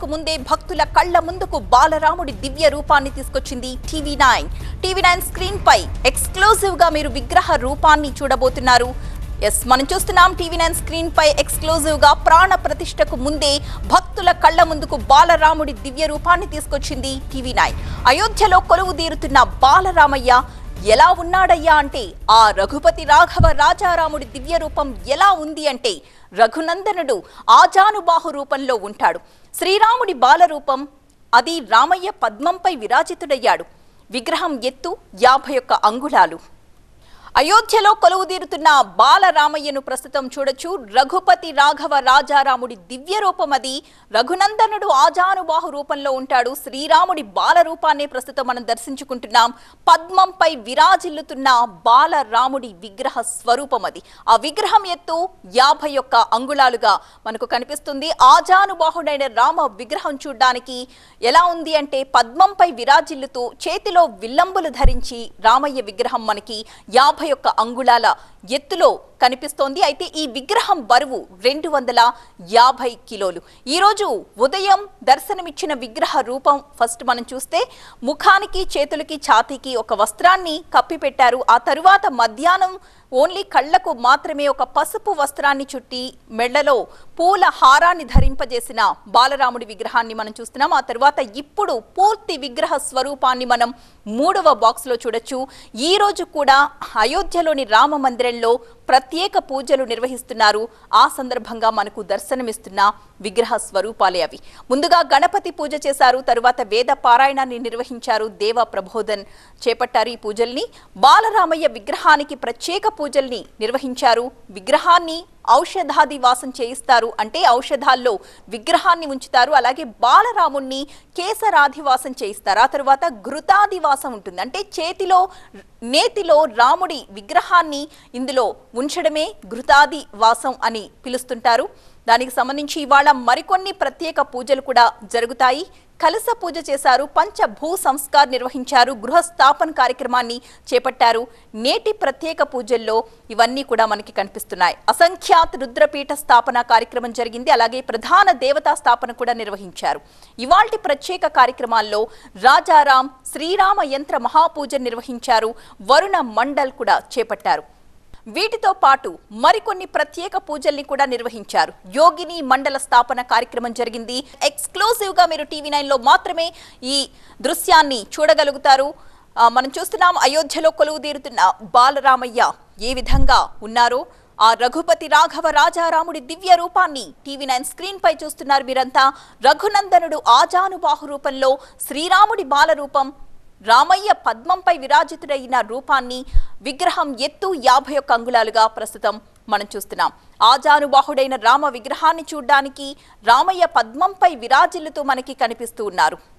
ముందే భక్తుల కళ్ల ముందుకు బాలరాముడి దివ్య రూపాన్ని తీసుకొచ్చింది TV nine TV nine screen పై ఎక్స్క్లూజివ్ గా మీరు విగ్రహ రూపాన్ని చూడబోతున్నారు ఎస్ మనం చూస్తున్నాం టీవీ నైన్ స్క్రీన్ పై ఎక్స్క్లూజివ్ గా ప్రాణ ప్రతిష్టకు ముందే భక్తుల కళ్ల ముందుకు బాలరాముడి దివ్య రూపాన్ని తీసుకొచ్చింది టీవీ నైన్ అయోధ్యలో కొలువు తీరుతున్న బాలరామయ్య ఎలా ఉన్నాడయ్యా అంటే ఆ రఘుపతి రాఘవ రాజారాముడి దివ్య రూపం ఎలా ఉంది అంటే రఘునందనుడు ఆజానుబాహు రూపంలో ఉంటాడు శ్రీరాముడి బాలరూపం అది రామయ్య పద్మంపై విరాజితుడయ్యాడు విగ్రహం ఎత్తు యాభై ఒక్క అంగుళాలు అయోధ్యలో కొలువుదీరుతున్న బాలరామయ్యను ప్రస్తుతం చూడొచ్చు రఘుపతి రాఘవ రాజారాముడి దివ్య రూపం అది రఘునందనుడు ఆజానుబాహు రూపంలో ఉంటాడు శ్రీరాముడి బాల రూపాన్ని ప్రస్తుతం మనం దర్శించుకుంటున్నాం పద్మంపై విరాజిల్లుతున్న బాలరాముడి విగ్రహ స్వరూపం అది ఆ విగ్రహం ఎత్తు యాభై ఒక్క అంగుళాలుగా మనకు కనిపిస్తుంది ఆజానుబాహుడైన రామ విగ్రహం చూడ్డానికి ఎలా ఉంది అంటే పద్మంపై విరాజిల్లుతూ చేతిలో విల్లంబులు ధరించి రామయ్య విగ్రహం మనకి యాభై ఒక్క అంగుళాల ఎత్తులో కనిపిస్తోంది అయితే ఈ విగ్రహం బరువు రెండు వందల యాభై కిలోలు ఈరోజు ఉదయం దర్శనమిచ్చిన విగ్రహ రూపం ఫస్ట్ మనం చూస్తే ముఖానికి చేతులకి ఛాతీకి ఒక వస్త్రాన్ని కప్పిపెట్టారు ఆ తరువాత మధ్యాహ్నం ఓన్లీ కళ్ళకు మాత్రమే ఒక పసుపు వస్త్రాన్ని చుట్టి మెడలో పూల హారాన్ని ధరింపజేసిన బాలరాముడి విగ్రహాన్ని మనం చూస్తున్నాం ఆ తరువాత ఇప్పుడు పూర్తి విగ్రహ స్వరూపాన్ని మనం మూడవ బాక్స్ లో చూడొచ్చు ఈ రోజు కూడా అయోధ్యలోని రామ మందిరంలో ప్రత్యేక పూజలు నిర్వహిస్తున్నారు ఆ సందర్భంగా మనకు దర్శనమిస్తున్న విగ్రహ స్వరూపాలే అవి ముందుగా గణపతి పూజ చేశారు తరువాత వేద పారాయణాన్ని నిర్వహించారు దేవ ప్రబోధన్ చేపట్టారు ఈ పూజల్ని బాలరామయ్య విగ్రహానికి ప్రత్యేక పూజల్ని నిర్వహించారు విగ్రహాన్ని ఔషధాది వాసం చేయిస్తారు అంటే ఔషధాల్లో విగ్రహాన్ని ఉంచుతారు అలాగే బాలరాముణ్ణి కేసరాధివాసం చేయిస్తారు ఆ తరువాత ఘృతాదివాసం ఉంటుంది అంటే చేతిలో నేతిలో రాముడి విగ్రహాన్ని ఇందులో ఉంచడమే ఘృతాది వాసం అని పిలుస్తుంటారు దానికి సంబంధించి ఇవాళ మరికొన్ని ప్రత్యేక పూజలు కూడా జరుగుతాయి కలస పూజ చేశారు పంచభూ సంస్కార్ నిర్వహించారు గృహస్థాపన కార్యక్రమాన్ని చేపట్టారు నేటి ప్రత్యేక పూజల్లో ఇవన్నీ కూడా మనకి కనిపిస్తున్నాయి అసంఖ్యాత్ రుద్రపీఠ స్థాపన కార్యక్రమం జరిగింది అలాగే ప్రధాన దేవతా స్థాపన కూడా నిర్వహించారు ఇవాల్టి ప్రత్యేక కార్యక్రమాల్లో రాజారాం శ్రీరామ యంత్ర మహాపూజ నిర్వహించారు వరుణ మండల్ కూడా చేపట్టారు వీటితో పాటు మరికొన్ని ప్రత్యేక పూజల్ని కూడా నిర్వహించారు యోగిని మండల స్థాపన కార్యక్రమం జరిగింది ఎక్స్క్లూజివ్ గా మీరు టీవీ నైన్ లో మాత్రమే ఈ దృశ్యాన్ని చూడగలుగుతారు ఆ, మనం చూస్తున్నాం అయోధ్యలో కొలువు తీరుతున్న బాలరామయ్య ఏ విధంగా ఉన్నారో ఆ రఘుపతి రాఘవ రాజారాముడి దివ్య రూపాన్ని టీవీ నైన్ స్క్రీన్ పై చూస్తున్నారు మీరంతా రఘునందనుడు ఆజానుబాహు రూపంలో శ్రీరాముడి బాల రూపం రామయ్య పద్మంపై విరాజితుడైన రూపాన్ని విగ్రహం ఎత్తు యాభై ఒక్క అంగుళాలుగా ప్రస్తుతం మనం చూస్తున్నాం ఆజానుబాహుడైన రామ విగ్రహాన్ని చూడ్డానికి రామయ్య పద్మంపై విరాజిల్లుతూ మనకి కనిపిస్తూ ఉన్నారు